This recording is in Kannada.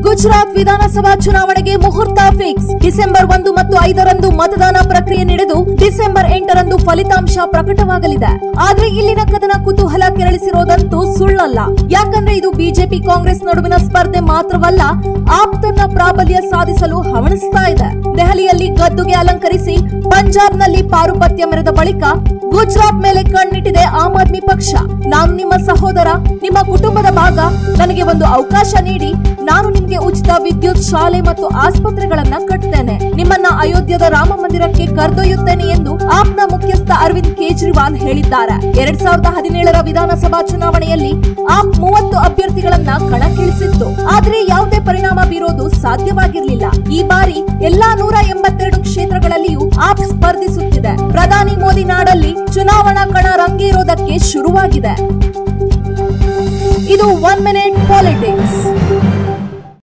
ಗುಜರಾತ್ ವಿಧಾನಸಭಾ ಚುನಾವಣೆಗೆ ಮುಹೂರ್ತ ಫಿಕ್ಸ್ ಡಿಸೆಂಬರ್ ಒಂದು ಮತ್ತು ಐದರಂದು ಮತದಾನ ಪ್ರಕ್ರಿಯೆ ನಡೆದು ಡಿಸೆಂಬರ್ ಎಂಟರಂದು ಫಲಿತಾಂಶ ಪ್ರಕಟವಾಗಲಿದೆ ಆದ್ರೆ ಇಲ್ಲಿನ ಕದನ ಕುತೂಹಲ ಕೆರಳಿಸಿರೋದಂತೂ ಸುಳ್ಳಲ್ಲ ಯಾಕಂದ್ರೆ ಇದು ಬಿಜೆಪಿ ಕಾಂಗ್ರೆಸ್ ನಡುವಿನ ಸ್ಪರ್ಧೆ ಮಾತ್ರವಲ್ಲ ಆಪ್ ತನ್ನ ಪ್ರಾಬಲ್ಯ ಸಾಧಿಸಲು ಹವಣಿಸ್ತಾ ಇದೆ ದೆಹಲಿಯಲ್ಲಿ ಗದ್ದುಗೆ ಅಲಂಕರಿಸಿ ಪಂಜಾಬ್ನಲ್ಲಿ ಪಾರುಪತ್ಯ ಮೆರೆದ ಬಳಿಕ ಗುಜರಾತ್ ಮೇಲೆ ಕಣ್ಣಿಟ್ಟಿದೆ ಆಮ್ ಆದ್ಮಿ ಪಕ್ಷ ನಾನು ನಿಮ್ಮ ಸಹೋದರ ನಿಮ್ಮ ಕುಟುಂಬದ ಭಾಗ ನನಗೆ ಒಂದು ಅವಕಾಶ ನೀಡಿ ನಾನು ನಿಮ್ಗೆ ಉಚಿತ ವಿದ್ಯುತ್ ಶಾಲೆ ಮತ್ತು ಆಸ್ಪತ್ರೆಗಳನ್ನ ಕಟ್ತೇನೆ ನಿಮ್ಮನ್ನ ಅಯೋಧ್ಯದ ರಾಮ ಮಂದಿರಕ್ಕೆ ಕರೆದೊಯ್ಯುತ್ತೇನೆ ಎಂದು ಆಪ್ನ ಮುಖ್ಯಸ್ಥ ಅರವಿಂದ್ ಕೇಜ್ರಿವಾಲ್ ಹೇಳಿದ್ದಾರೆ ಎರಡ್ ಸಾವಿರದ ಹದಿನೇಳರ ವಿಧಾನಸಭಾ ಚುನಾವಣೆಯಲ್ಲಿ ಆಪ್ ಮೂವತ್ತು ಅಭ್ಯರ್ಥಿಗಳನ್ನ ಕಣಕ್ಕಿಳಿಸಿತ್ತು ಆದ್ರೆ ಯಾವುದೇ ಪರಿಣಾಮ ಬೀರೋದು ಸಾಧ್ಯವಾಗಿರಲಿಲ್ಲ ಈ ಬಾರಿ ಎಲ್ಲಾ ನೂರ ಎಂಬತ್ತೆರಡು ಕ್ಷೇತ್ರಗಳಲ್ಲಿಯೂ ಆಪ್ ಸ್ಪರ್ಧಿಸುತ್ತಿದೆ ಪ್ರಧಾನಿ ಮೋದಿ ನಾಡಲ್ಲಿ ಚುನಾವಣಾ ಕಣ ರಂಗೇರೋದಕ್ಕೆ ಶುರುವಾಗಿದೆ ಇದು ಒನ್ ಮಿನಿಟ್ ಪಾಲಿಟಿಕ್ಸ್